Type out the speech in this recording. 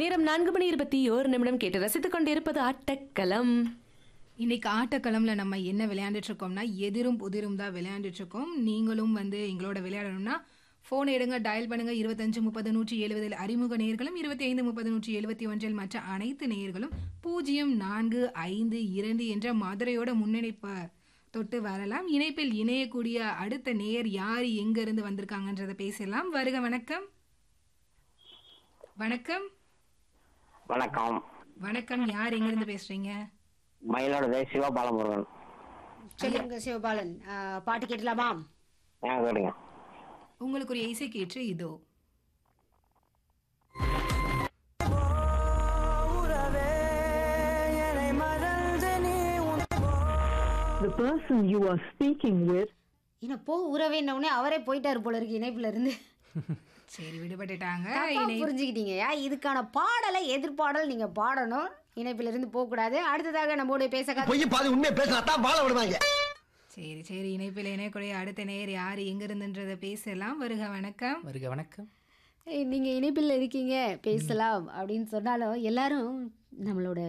நேரம் நான்கு மணி இருபத்தி ஓரு நிமிடம் கேட்டு ரசித்துக் கொண்டிருப்பது ஆட்டக்களம் இன்னைக்கு ஆட்டக்களம்ல நம்ம என்ன விளையாண்டுட்டு இருக்கோம்னா எதிரும் புதிரும் தான் விளையாண்டுட்டு இருக்கோம் நீங்களும் வந்து எங்களோட விளையாடணும்னா ஃபோன் எடுங்க டயல் பண்ணுங்க இருபத்தஞ்சு முப்பது நூற்றி எழுபதில் அறிமுக நேர்களும் இருபத்தி ஐந்து முப்பது நூற்றி எழுபத்தி ஒன்றில் மற்ற அனைத்து நேர்களும் பூஜ்ஜியம் நான்கு ஐந்து இரண்டு என்ற மதுரையோட முன்னிணைப்பை தொட்டு வரலாம் இணைப்பில் இணையக்கூடிய அடுத்த நேயர் யார் எங்க இருந்து வந்திருக்காங்கன்றதை பேசலாம் வருக வணக்கம் வணக்கம் வணக்கம் வணக்கம் யார் எங்க இருந்து பேசுறீங்க மயிலாடுதுறை சிவபாலமுருகன் சொல்லுங்க சிவபாலன் ஆ, பாட்டு கேட்டலாமா ஆ கேளுங்க உங்களுக்கு ஒரு இசை கேற்று இதோ The person you are speaking with இன்னும் போ உறவே உடனே அவரே போயிட்டாரு போல இருக்கு இணைப்புல இருந்து சரி விடுபட்டுட்டாங்க தப்பா இணை- புரிஞ்சுக்கிட்டீங்க இதுக்கான பாடலை எதிர்பாடல் நீங்க பாடணும் இணைப்பில இருந்து போக கூடாது அடுத்ததாக நம்மோட பேச காத்து- பொய் பாதி உண்மையை பேசினா தான் வாழ விடுவாங்க சரி சரி இணைப்பில் இணையக்கூடிய அடுத்த நேர் யார் எங்க இருந்துன்றதை பேசலாம் வருக வணக்கம் வருக வணக்கம் ஏய், நீங்க இணைப்பில் இருக்கீங்க பேசலாம் அப்படின்னு சொன்னாலும் எல்லாரும் நம்மளோட